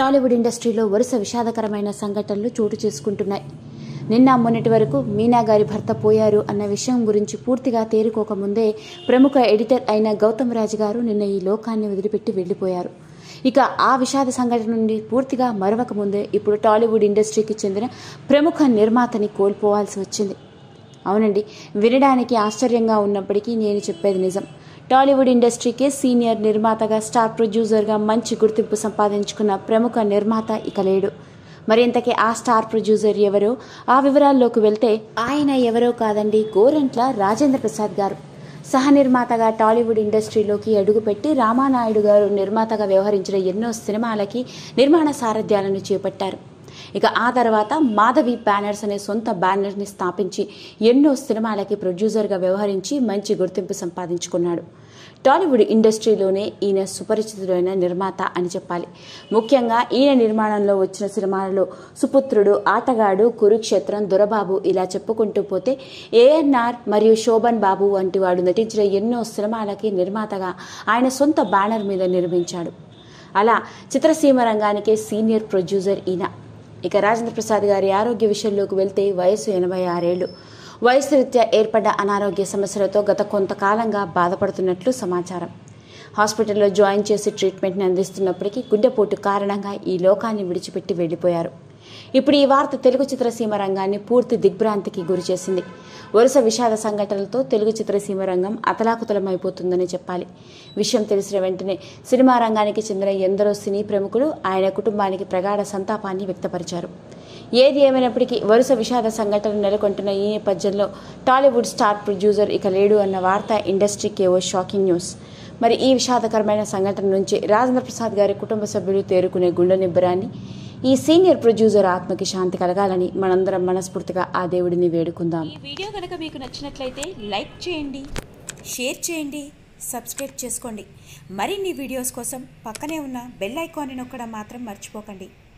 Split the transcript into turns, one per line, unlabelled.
టాలీవుడ్ ఇండస్ట్రీలో వరుస విషాదకరమైన సంఘటనలు చోటు చేసుకుంటున్నాయి నిన్న మొన్నటి వరకు మీనా గారి భర్త పోయారు అన్న విషయం గురించి పూర్తిగా తేరుకోకముందే ప్రముఖ ఎడిటర్ అయిన గౌతమ్ రాజు గారు నిన్న ఈ లోకాన్ని వదిలిపెట్టి వెళ్లిపోయారు ఇక ఆ విషాద సంఘటన నుండి పూర్తిగా మరవక ముందే ఇప్పుడు టాలీవుడ్ ఇండస్ట్రీకి చెందిన ప్రముఖ నిర్మాతని కోల్పోవాల్సి వచ్చింది అవునండి వినడానికి ఆశ్చర్యంగా ఉన్నప్పటికీ నేను చెప్పేది నిజం టాలీవుడ్ ఇండస్ట్రీకి సీనియర్ నిర్మాతగా స్టార్ ప్రొడ్యూసర్గా మంచి గుర్తింపు సంపాదించుకున్న ప్రముఖ నిర్మాత ఇక లేడు మరి ఇంతకీ ఆ స్టార్ ప్రొడ్యూసర్ ఎవరో ఆ వివరాల్లోకి వెళ్తే ఆయన ఎవరో కాదండి గోరంట్ల రాజేంద్ర ప్రసాద్ గారు సహ నిర్మాతగా టాలీవుడ్ ఇండస్ట్రీలోకి అడుగుపెట్టి రామానాయుడు గారు నిర్మాతగా వ్యవహరించిన ఎన్నో సినిమాలకి నిర్మాణ సారథ్యాలను చేపట్టారు ఇక ఆ తర్వాత మాధవి బ్యానర్స్ అనే సొంత బ్యానర్ని స్థాపించి ఎన్నో సినిమాలకి ప్రొడ్యూసర్గా వ్యవహరించి మంచి గుర్తింపు సంపాదించుకున్నాడు టాలీవుడ్ ఇండస్ట్రీలోనే ఈయన సుపరిచితుడైన నిర్మాత అని చెప్పాలి ముఖ్యంగా ఈయన నిర్మాణంలో వచ్చిన సినిమాలలో సుపుత్రుడు ఆటగాడు కురుక్షేత్రం దొరబాబు ఇలా చెప్పుకుంటూ పోతే ఏఎన్ఆర్ మరియు శోభన్ బాబు వంటి వాడు నటించిన ఎన్నో సినిమాలకి నిర్మాతగా ఆయన సొంత బ్యానర్ మీద నిర్మించాడు అలా చిత్రసీమ రంగానికే సీనియర్ ప్రొడ్యూసర్ ఈయన ఇక రాజేంద్ర ప్రసాద్ గారి ఆరోగ్య విషయంలోకి వెళ్తే వయసు ఎనభై ఆరేళ్లు వయసు రీత్యా ఏర్పడ్డ అనారోగ్య సమస్యలతో గత కొంతకాలంగా బాధపడుతున్నట్లు సమాచారం హాస్పిటల్లో జాయిన్ చేసి ట్రీట్మెంట్ని అందిస్తున్నప్పటికీ గుండెపోటు కారణంగా ఈ లోకాన్ని విడిచిపెట్టి వెళ్లిపోయారు ఇప్పుడు ఈ వార్త తెలుగు చిత్రసీమ రంగాన్ని పూర్తి దిగ్భ్రాంతికి గురిచేసింది వరుస విషాద సంఘటనలతో తెలుగు చిత్రసీమ రంగం అతలాకుతలమైపోతుందని చెప్పాలి విషయం తెలిసిన వెంటనే సినిమా రంగానికి చెందిన ఎందరో సినీ ప్రముఖులు ఆయన కుటుంబానికి ప్రగాఢ సంతాపాన్ని వ్యక్తపరిచారు ఏది ఏమైనప్పటికీ వరుస విషాద సంఘటనలు నెలకొంటున్న ఈ నేపథ్యంలో టాలీవుడ్ స్టార్ ప్రొడ్యూసర్ ఇక లేడు అన్న వార్త ఇండస్ట్రీకి ఓ షాకింగ్ న్యూస్ మరి ఈ విషాదకరమైన సంఘటన నుంచి రాజేంద్ర ప్రసాద్ గారి కుటుంబ సభ్యులు తేరుకునే గుండె నిబ్బరాన్ని ఈ సీనియర్ ప్రొడ్యూసర్ ఆత్మకి శాంతి కలగాలని మనందరం మనస్ఫూర్తిగా ఆ దేవుడిని వేడుకుందాం
ఈ వీడియో కనుక మీకు నచ్చినట్లయితే లైక్ చేయండి షేర్ చేయండి సబ్స్క్రైబ్ చేసుకోండి మరిన్ని వీడియోస్ కోసం పక్కనే ఉన్న బెల్ ఐకాన్ని నొక్కడం మాత్రం మర్చిపోకండి